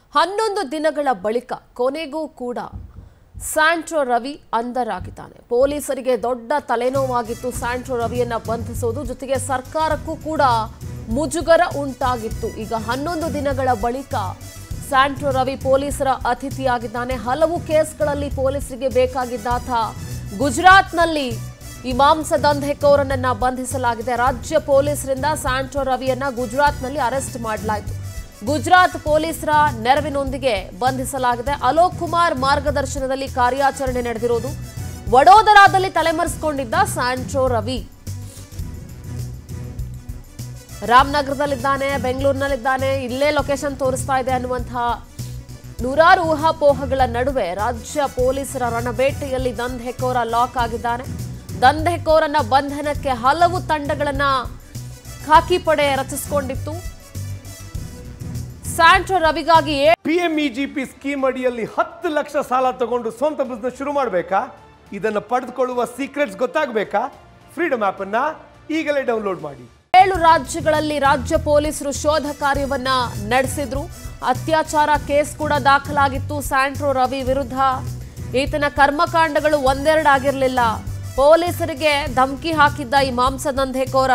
ಹನ್ನೊಂದು ದಿನಗಳ ಬಳಿಕ ಕೊನೆಗೂ ಕೂಡ ಸ್ಯಾಂಟ್ರೋ ರವಿ ಅಂಧರಾಗಿದ್ದಾನೆ ಪೊಲೀಸರಿಗೆ ದೊಡ್ಡ ತಲೆನೋವಾಗಿತ್ತು ಸ್ಯಾಂಟ್ರೋ ರವಿಯನ್ನ ಬಂಧಿಸೋದು ಜೊತೆಗೆ ಸರ್ಕಾರಕ್ಕೂ ಕೂಡ ಮುಜುಗರ ಉಂಟಾಗಿತ್ತು ಈಗ ಹನ್ನೊಂದು ದಿನಗಳ ಬಳಿಕ ಸ್ಯಾಂಟ್ರೋ ರವಿ ಪೊಲೀಸರ ಅತಿಥಿಯಾಗಿದ್ದಾನೆ ಹಲವು ಕೇಸ್ಗಳಲ್ಲಿ ಪೊಲೀಸರಿಗೆ ಬೇಕಾಗಿದ್ದಾತ ಗುಜರಾತ್ನಲ್ಲಿ ಈ ಮಾಂಸ ದಂಧೆಕೋರನನ್ನ ಬಂಧಿಸಲಾಗಿದೆ ರಾಜ್ಯ ಪೊಲೀಸರಿಂದ ಸ್ಯಾಂಟ್ರೋ ರವಿಯನ್ನ ಗುಜರಾತ್ನಲ್ಲಿ ಅರೆಸ್ಟ್ ಮಾಡಲಾಯಿತು ಗುಜರಾತ್ ಪೊಲೀಸರ ನೆರವಿನೊಂದಿಗೆ ಬಂಧಿಸಲಾಗಿದೆ ಅಲೋಕ್ ಕುಮಾರ್ ಮಾರ್ಗದರ್ಶನದಲ್ಲಿ ಕಾರ್ಯಾಚರಣೆ ನಡೆದಿರೋದು ವಡೋದರಾದಲ್ಲಿ ತಲೆಮರೆಸಿಕೊಂಡಿದ್ದ ಸ್ಯಾಂಟ್ರೋ ರವಿ ರಾಮನಗರದಲ್ಲಿದ್ದಾನೆ ಬೆಂಗಳೂರಿನಲ್ಲಿದ್ದಾನೆ ಇಲ್ಲೇ ಲೊಕೇಶನ್ ತೋರಿಸ್ತಾ ಇದೆ ಅನ್ನುವಂತಹ ನೂರಾರು ಊಹಾಪೋಹಗಳ ನಡುವೆ ರಾಜ್ಯ ಪೊಲೀಸರ ರಣಬೇಟೆಯಲ್ಲಿ ದಂಧೆಕೋರ ಲಾಕ್ ಆಗಿದ್ದಾನೆ ದಂಧೆಕೋರನ ಬಂಧನಕ್ಕೆ ಹಲವು ತಂಡಗಳನ್ನ ಖಾಕಿ ಪಡೆ ರಚಿಸಿಕೊಂಡಿತ್ತು ಸ್ಯಾಂಟ್ರೋ ರವಿಗಾಗಿ ಏ- ಪಿಎಂಇಜಿಪಿ ಸ್ಕೀಮ್ ಅಡಿಯಲ್ಲಿ ಹತ್ತು ಲಕ್ಷ ಸಾಲ ತಗೊಂಡು ಸ್ವಂತ ಬಿಸ್ನೆಸ್ ಶುರು ಮಾಡಬೇಕಾ ಇದನ್ನು ಪಡೆದುಕೊಳ್ಳುವ ಸೀಕ್ರೆಟ್ಸ್ ಗೊತ್ತಾಗಬೇಕಾ ಫ್ರೀಡಮ್ ಆಪ್ ಅನ್ನ ಈಗಲೇ ಡೌನ್ಲೋಡ್ ಮಾಡಿ ಏಳು ರಾಜ್ಯಗಳಲ್ಲಿ ರಾಜ್ಯ ಪೊಲೀಸರು ಶೋಧ ಕಾರ್ಯವನ್ನ ನಡೆಸಿದ್ರು ಅತ್ಯಾಚಾರ ಕೇಸ್ ಕೂಡ ದಾಖಲಾಗಿತ್ತು ಸ್ಯಾಂಟ್ರೋ ರವಿ ವಿರುದ್ಧ ಈತನ ಕರ್ಮಕಾಂಡಗಳು ಒಂದೆರಡಾಗಿರಲಿಲ್ಲ ಪೊಲೀಸರಿಗೆ ಧಮಕಿ ಹಾಕಿದ್ದ ಈ ಮಾಂಸದಂಧೆಕೋರ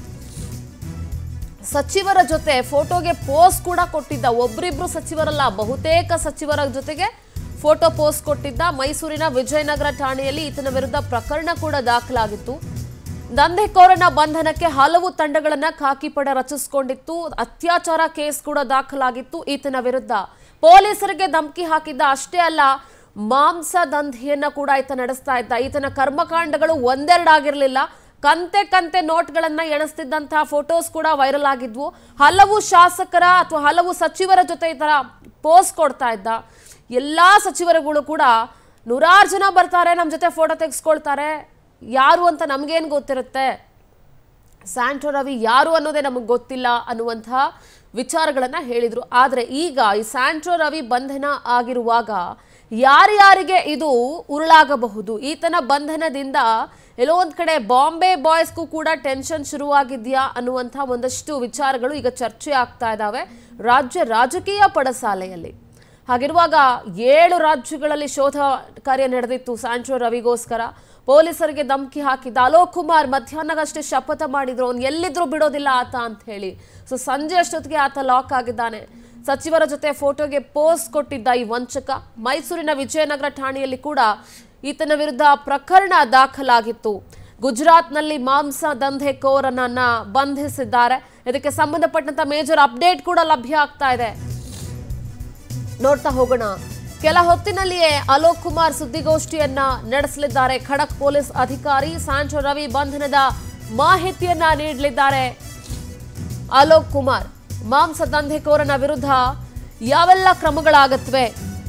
ಸಚಿವರ ಜೊತೆ ಫೋಟೋಗೆ ಪೋಸ್ ಕೂಡ ಕೊಟ್ಟಿದ್ದ ಒಬ್ರಿಬ್ರು ಸಚಿವರಲ್ಲ ಬಹುತೇಕ ಸಚಿವರ ಜೊತೆಗೆ ಫೋಟೋ ಪೋಸ್ ಕೊಟ್ಟಿದ್ದ ಮೈಸೂರಿನ ವಿಜಯನಗರ ಠಾಣೆಯಲ್ಲಿ ಈತನ ವಿರುದ್ಧ ಪ್ರಕರಣ ಕೂಡ ದಾಖಲಾಗಿತ್ತು ದಂಧೆಕೋರನ ಬಂಧನಕ್ಕೆ ಹಲವು ತಂಡಗಳನ್ನ ಖಾಕಿ ಪಡೆ ರಚಿಸಿಕೊಂಡಿತ್ತು ಅತ್ಯಾಚಾರ ಕೇಸ್ ಕೂಡ ದಾಖಲಾಗಿತ್ತು ಈತನ ವಿರುದ್ಧ ಪೊಲೀಸರಿಗೆ ಧಮಕಿ ಹಾಕಿದ್ದ ಅಷ್ಟೇ ಅಲ್ಲ ಮಾಂಸ ದಂಧೆಯನ್ನ ಕೂಡ ಈತ ನಡೆಸ್ತಾ ಇದ್ದ ಈತನ ಕರ್ಮಕಾಂಡಗಳು ಒಂದೆರಡಾಗಿರ್ಲಿಲ್ಲ ಕಂತೆ ಕಂತೆ ನೋಟ್ಗಳನ್ನ ಎಣಿಸ್ತಿದ್ದಂತಹ ಫೋಟೋಸ್ ಕೂಡ ವೈರಲ್ ಆಗಿದ್ವು ಹಲವು ಶಾಸಕರ ಅಥವಾ ಹಲವು ಸಚಿವರ ಜೊತೆ ಈ ತರ ಪೋಸ್ ಕೊಡ್ತಾ ಇದ್ದ ಎಲ್ಲಾ ಸಚಿವರುಗಳು ಕೂಡ ನೂರಾರು ಜನ ಬರ್ತಾರೆ ನಮ್ಮ ಜೊತೆ ಫೋಟೋ ತೆಗೆಸ್ಕೊಳ್ತಾರೆ ಯಾರು ಅಂತ ನಮಗೇನು ಗೊತ್ತಿರುತ್ತೆ ಸ್ಯಾಂಟ್ರೋ ರವಿ ಯಾರು ಅನ್ನೋದೇ ನಮಗೆ ಗೊತ್ತಿಲ್ಲ ಅನ್ನುವಂತಹ ವಿಚಾರಗಳನ್ನ ಹೇಳಿದ್ರು ಆದರೆ ಈಗ ಈ ಸ್ಯಾಂಟ್ರೋ ರವಿ ಬಂಧನ ಆಗಿರುವಾಗ ಯಾರ್ಯಾರಿಗೆ ಇದು ಉರುಳಾಗಬಹುದು ಈತನ ಬಂಧನದಿಂದ ಎಲ್ಲೋ ಒಂದ್ ಕಡೆ ಬಾಂಬೆ ಬಾಯ್ಸ್ಗೂ ಕೂಡ ಟೆನ್ಷನ್ ಶುರುವಾಗಿದ್ಯಾ ಅನ್ನುವಂಥ ಒಂದಷ್ಟು ವಿಚಾರಗಳು ಈಗ ಚರ್ಚೆ ಆಗ್ತಾ ಇದ್ದಾವೆ ರಾಜ್ಯ ರಾಜಕೀಯ ಪಡಸಾಲೆಯಲ್ಲಿ ಹಾಗಿರುವಾಗ ಏಳು ರಾಜ್ಯಗಳಲ್ಲಿ ಶೋಧ ಕಾರ್ಯ ನಡೆದಿತ್ತು ಸ್ಯಾಂಟ್ರೋ ರವಿಗೋಸ್ಕರ ಪೊಲೀಸರಿಗೆ ಧಮಕಿ ಹಾಕಿದ್ದ ಅಲೋಕ್ ಕುಮಾರ್ ಮಧ್ಯಾಹ್ನಗಷ್ಟೇ ಶಪಥ ಮಾಡಿದ್ರು ಅವ್ನು ಎಲ್ಲಿದ್ರು ಬಿಡೋದಿಲ್ಲ ಆತ ಅಂತ ಹೇಳಿ ಸೊ ಸಂಜೆ ಅಷ್ಟೊತ್ತಿಗೆ ಆತ ಲಾಕ್ ಆಗಿದ್ದಾನೆ ಸಚಿವರ ಜೊತೆ ಫೋಟೋಗೆ ಪೋಸ್ ಕೊಟ್ಟಿದ್ದ ಈ ವಂಚಕ ಮೈಸೂರಿನ ವಿಜಯನಗರ ಠಾಣೆಯಲ್ಲಿ ಕೂಡ ಈತನ ವಿರುದ್ಧ ಪ್ರಕರಣ ದಾಖಲಾಗಿತ್ತು ಗುಜರಾತ್ನಲ್ಲಿ ಮಾಂಸ ದಂಧೆಕೋರನನ್ನ ಬಂಧಿಸಿದ್ದಾರೆ ಇದಕ್ಕೆ ಸಂಬಂಧಪಟ್ಟಂತ ಮೇಜರ್ ಅಪ್ಡೇಟ್ ಕೂಡ ಲಭ್ಯ ಆಗ್ತಾ ಇದೆ ನೋಡ್ತಾ ಹೋಗೋಣ ಕೆಲ ಹೊತ್ತಿನಲ್ಲಿಯೇ ಅಲೋಕ್ ಕುಮಾರ್ ಸುದ್ದಿಗೋಷ್ಠಿಯನ್ನ ನಡೆಸಲಿದ್ದಾರೆ ಖಡಕ್ ಪೊಲೀಸ್ ಅಧಿಕಾರಿ ಸ್ಯಾಂಟ್ರೋ ರವಿ ಬಂಧನದ ಮಾಹಿತಿಯನ್ನ ನೀಡಲಿದ್ದಾರೆ ಅಲೋಕ್ ಕುಮಾರ್ ಮಾಂಸ ದಂಧೆಕೋರನ ವಿರುದ್ಧ ಯಾವೆಲ್ಲ ಕ್ರಮಗಳಾಗತ್ವೆ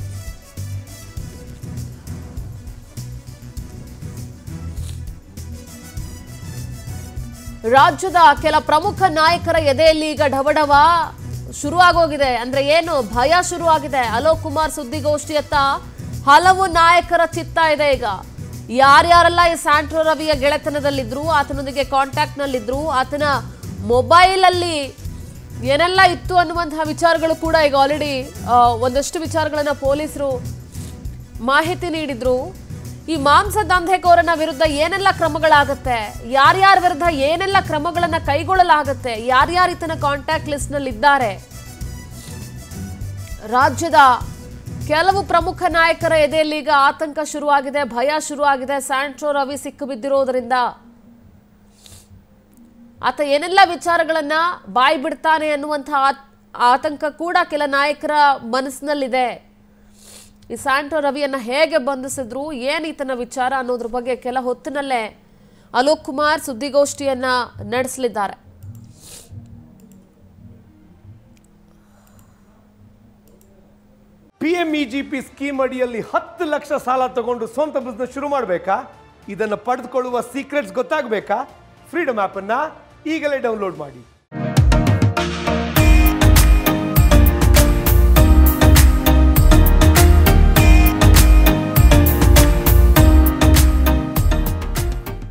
ರಾಜ್ಯದ ಕೆಲ ಪ್ರಮುಖ ನಾಯಕರ ಎದೆಯಲ್ಲಿ ಈಗ ಢವಢವ ಶುರುವಾಗೋಗಿದೆ ಅಂದ್ರೆ ಏನು ಭಯ ಶುರುವಾಗಿದೆ ಅಲೋಕ್ ಕುಮಾರ್ ಸುದ್ದಿಗೋಷ್ಠಿಯತ್ತ ಹಲವು ನಾಯಕರ ಚಿತ್ತ ಇದೆ ಈಗ ಯಾರ್ಯಾರೆಲ್ಲ ಈ ಸ್ಯಾಂಟ್ರೋ ರವಿಯ ಗೆಳೆತನದಲ್ಲಿದ್ರು ಆತನೊಂದಿಗೆ ಕಾಂಟ್ಯಾಕ್ಟ್ ನಲ್ಲಿದ್ರು ಆತನ ಮೊಬೈಲ್ ಅಲ್ಲಿ ಏನೆಲ್ಲ ಇತ್ತು ಅನ್ನುವಂತಹ ವಿಚಾರಗಳು ಕೂಡ ಈಗ ಆಲ್ರೆಡಿ ಒಂದಷ್ಟು ವಿಚಾರಗಳನ್ನ ಪೊಲೀಸರು ಮಾಹಿತಿ ನೀಡಿದ್ರು ಈ ಮಾಂಸ ದಂಧೆಕೋರನ ವಿರುದ್ಧ ಏನೆಲ್ಲ ಕ್ರಮಗಳಾಗತ್ತೆ ಯಾರ್ಯಾರ ವಿರುದ್ಧ ಏನೆಲ್ಲ ಕ್ರಮಗಳನ್ನ ಕೈಗೊಳ್ಳಲಾಗತ್ತೆ ಯಾರ್ಯಾರು ಈತನ ಕಾಂಟ್ಯಾಕ್ಟ್ ಲಿಸ್ಟ್ ನಲ್ಲಿ ಇದ್ದಾರೆ ರಾಜ್ಯದ ಕೆಲವು ಪ್ರಮುಖ ನಾಯಕರ ಎದೆಯಲ್ಲಿ ಈಗ ಆತಂಕ ಶುರುವಾಗಿದೆ ಭಯ ಶುರುವಾಗಿದೆ ಸ್ಯಾಂಟ್ರೋ ರವಿ ಸಿಕ್ಕು ಬಿದ್ದಿರೋದ್ರಿಂದ ಆತ ಏನೆಲ್ಲ ವಿಚಾರಗಳನ್ನ ಬಾಯಿ ಬಿಡ್ತಾನೆ ಅನ್ನುವಂತಹ ಆತ್- ಆತಂಕ ಕೂಡ ಕೆಲ ನಾಯಕರ ಮನಸ್ಸಿನಲ್ಲಿದೆ ಈ ಸ್ಯಾಂಟೋ ರವಿಯನ್ನ ಹೇಗೆ ಬಂಧಿಸಿದ್ರು ಏನ್ ಈತನ ವಿಚಾರ ಅನ್ನೋದ್ರ ಬಗ್ಗೆ ಕೆಲ ಹೊತ್ತಿನಲ್ಲೇ ಅಲೋಕ್ ಕುಮಾರ್ ಸುದ್ದಿಗೋಷ್ಠಿಯನ್ನ ನಡೆಸಲಿದ್ದಾರೆ ಪಿಎಂಇಜಿಪಿ ಸ್ಕೀಮ್ ಅಡಿಯಲ್ಲಿ ಹತ್ತು ಲಕ್ಷ ಸಾಲ ತಗೊಂಡು ಸ್ವಂತ ಬಿಸ್ನೆಸ್ ಶುರು ಮಾಡಬೇಕಾ ಇದನ್ನು ಪಡೆದುಕೊಳ್ಳುವ ಸೀಕ್ರೆಟ್ಸ್ ಗೊತ್ತಾಗಬೇಕಾ ಫ್ರೀಡಮ್ ಆಪ್ ಅನ್ನ ಈಗಲೇ ಡೌನ್ಲೋಡ್ ಮಾಡಿ